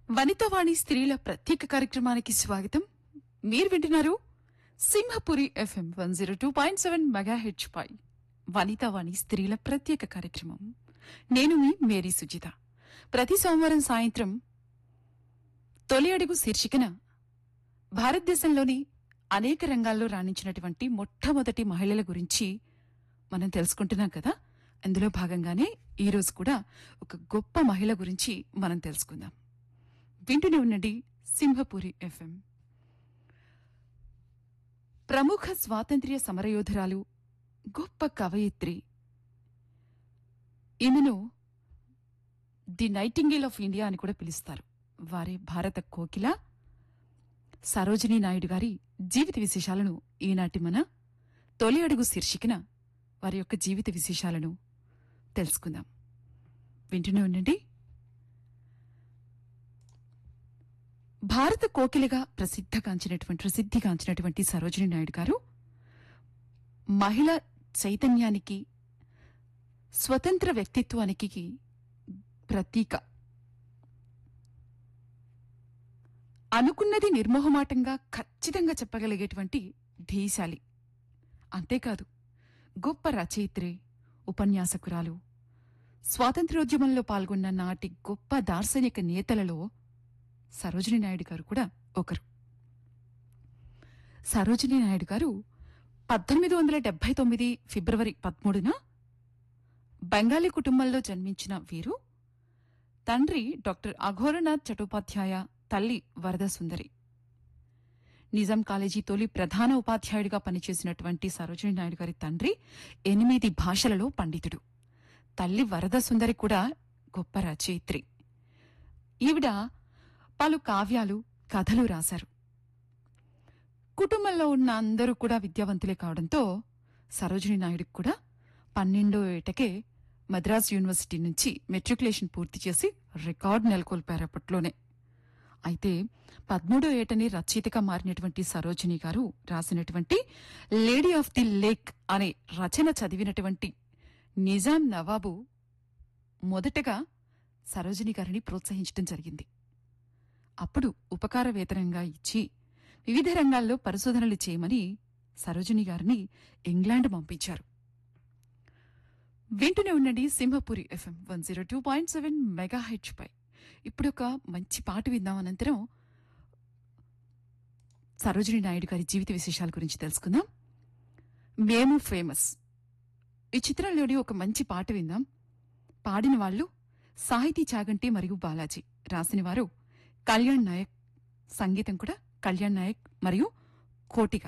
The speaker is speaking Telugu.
వనితవాణి స్త్రీల ప్రత్యేక కార్యక్రమానికి స్వాగతం మీరు వింటున్నారు Simhapuri FM one zero two point seven mega H పై వనితావాణి స్త్రీల ప్రత్యేక కార్యక్రమం నేను మీ మేరీ సుజిత ప్రతి సోమవారం సాయంత్రం తొలి అడుగు శీర్షికన భారతదేశంలోని అనేక రంగాల్లో రాణించినటువంటి మొట్టమొదటి మహిళల గురించి మనం తెలుసుకుంటున్నాం కదా అందులో భాగంగానే ఈ రోజు కూడా ఒక గొప్ప మహిళ గురించి మనం తెలుసుకుందాం వింటూనే ఉండండి సింహపురి ఎఫ్ఎం ప్రముఖ స్వాతంత్ర్య సమరయోధురాలు గొప్ప కవయిత్రి ఈమెను ది నైటింగేల్ ఆఫ్ ఇండియా అని కూడా పిలుస్తారు వారే భారత కోకిల సరోజినీ నాయుడు గారి జీవిత విశేషాలను ఈనాటి మన తొలి అడుగు శీర్షికన వారి యొక్క జీవిత విశేషాలను తెలుసుకుందాం వింటూనే ఉండండి భారత కోకిలగా ప్రసిద్ధగాంచినటువంటి ప్రసిద్ధిగాంచినటువంటి సరోజిని నాయుడు గారు మహిళ చైతన్యానికి స్వతంత్ర వ్యక్తిత్వానికి ప్రతీక అనుకున్నది నిర్మోహమాటంగా ఖచ్చితంగా చెప్పగలిగేటువంటి ధీశాలి అంతేకాదు గొప్ప రచయిత్రి ఉపన్యాసకురాలు స్వాతంత్ర్యోద్యమంలో పాల్గొన్న నాటి గొప్ప దార్శనిక నేతలలో సరోజిని నాయుడు గారు కూడా ఒకరు సరోజిని నాయుడు గారు పద్దెనిమిది వందల డెబ్బై తొమ్మిది ఫిబ్రవరి పదమూడున బెంగాలీ కుటుంబంలో జన్మించిన వీరు తండ్రి డాక్టర్ అఘోరనాథ్ చటోపాధ్యాయ తల్లి వరద సుందరి నిజాం కాలేజీ తొలి ప్రధాన ఉపాధ్యాయుడిగా పనిచేసినటువంటి సరోజిని నాయుడు గారి తండ్రి ఎనిమిది భాషలలో పండితుడు తల్లి వరద సుందరి కూడా గొప్ప రచయిత్రి ఈవిడ పలు కావ్యాలు కథలు రాశారు కుటుంబంలో ఉన్న అందరూ కూడా విద్యావంతులే కావడంతో సరోజిని నాయుడుకు కూడా పన్నెండో ఏటకే మద్రాస్ యూనివర్సిటీ నుంచి మెట్రికులేషన్ పూర్తి చేసి రికార్డు నెలకొల్పారు అప్పట్లోనే అయితే పదమూడో ఏటని రచయితగా మారినటువంటి సరోజిని గారు రాసినటువంటి లేడీ ఆఫ్ ది లేక్ అనే రచన చదివినటువంటి నిజాం నవాబు మొదటగా సరోజిని గారిని ప్రోత్సహించడం జరిగింది అప్పుడు ఉపకార వేతనంగా ఇచ్చి వివిధ రంగాల్లో పరిశోధనలు చేయమని సరోజిని గారిని ఇంగ్లాండ్ పంపించారు వింటూనే ఉండండి Simhapuri FM one zero two point seven mega H పై ఇప్పుడు ఒక మంచి పాట విందాం అనంతరం సరోజిని నాయుడు గారి జీవిత విశేషాల గురించి తెలుసుకుందాం మేము ఫేమస్ ఈ చిత్రంలోని ఒక మంచి పాట విందాం పాడిన వాళ్ళు సాహితీ చాగంటి మరియు బాలాజీ రాసిన వారు కళ్యాణ్ నాయక్ సంగీతం కూడా కళ్యాణ్ నాయక్ మరియు కోటిగా